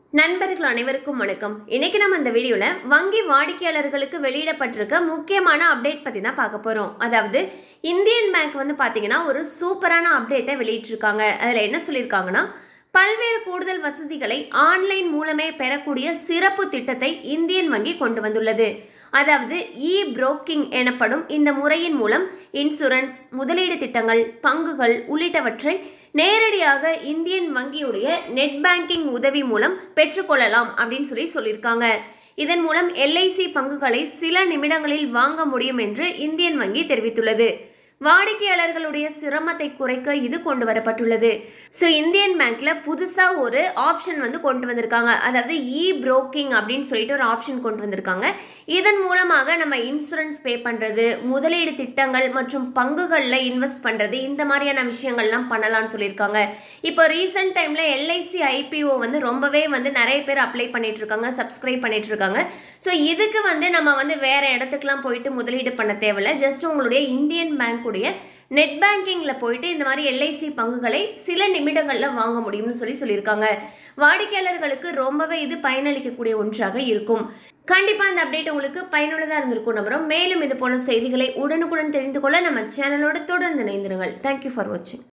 நண்பர்கள் அனைவருக்கும் வணக்கம் இன்னைக்கு நம்ம இந்த வீடியோவில் வங்கி வாடிக்கையாளர்களுக்கு வெளியிடப்பட்டிருக்க முக்கியமான அப்டேட் பற்றி தான் பார்க்க போகிறோம் அதாவது இந்தியன் பேங்க் வந்து பார்த்தீங்கன்னா ஒரு சூப்பரான அப்டேட்டை வெளியிட்டிருக்காங்க அதில் என்ன சொல்லியிருக்காங்கன்னா பல்வேறு கூடுதல் வசதிகளை ஆன்லைன் மூலமே பெறக்கூடிய சிறப்பு திட்டத்தை இந்தியன் வங்கி கொண்டு வந்துள்ளது அதாவது இ புரோக்கிங் எனப்படும் இந்த முறையின் மூலம் இன்சூரன்ஸ் முதலீடு திட்டங்கள் பங்குகள் உள்ளிட்டவற்றை நேரடியாக இந்தியன் வங்கியுடைய நெட் பேங்கிங் உதவி மூலம் பெற்றுக்கொள்ளலாம் அப்படின்னு சொல்லி சொல்லியிருக்காங்க இதன் மூலம் எல்ஐசி பங்குகளை சில நிமிடங்களில் வாங்க முடியும் என்று இந்தியன் வங்கி தெரிவித்துள்ளது வாடிக்கையாளர்களுடைய சிரமத்தை குறைக்க இது கொண்டு வரப்பட்டுள்ளது ஸோ இந்தியன் பேங்க்ல புதுசாக ஒரு ஆப்ஷன் வந்து கொண்டு வந்திருக்காங்க அதாவது இ புரோக்கிங் அப்படின்னு சொல்லிட்டு ஒரு ஆப்ஷன் கொண்டு வந்திருக்காங்க இதன் மூலமாக நம்ம இன்சூரன்ஸ் பே பண்ணுறது முதலீடு திட்டங்கள் மற்றும் பங்குகளில் இன்வெஸ்ட் பண்ணுறது இந்த மாதிரியான விஷயங்கள்லாம் பண்ணலாம்னு சொல்லியிருக்காங்க இப்போ ரீசெண்ட் டைமில் எல்ஐசி ஐபிஓ வந்து ரொம்பவே வந்து நிறைய பேர் அப்ளை பண்ணிட்டு இருக்காங்க சப்ஸ்கிரைப் பண்ணிட்டு இருக்காங்க ஸோ இதுக்கு வந்து நம்ம வந்து வேற இடத்துக்குலாம் போயிட்டு முதலீடு பண்ண தேவையில்ல ஜஸ்ட் உங்களுடைய இந்தியன் பேங்க்குடைய நெட் பேங்கிங்கில் போயிட்டு இந்த மாதிரி எல்ஐசி பங்குகளை சில நிமிடங்களில் வாங்க முடியும்னு சொல்லி சொல்லியிருக்காங்க வாடிக்கையாளர்களுக்கு ரொம்பவே இது பயனளிக்கக்கூடிய ஒன்றாக இருக்கும் கண்டிப்பாக இந்த அப்டேட் உங்களுக்கு பயனுள்ளதாக இருந்திருக்கும் நம்புறோம் மேலும் இது போல செய்திகளை உடனுக்குடன் தெரிந்து கொள்ள நம்ம சேனலோடு தொடர்ந்து இணைந்திருங்கள் தேங்க்யூ ஃபார் வாட்சிங்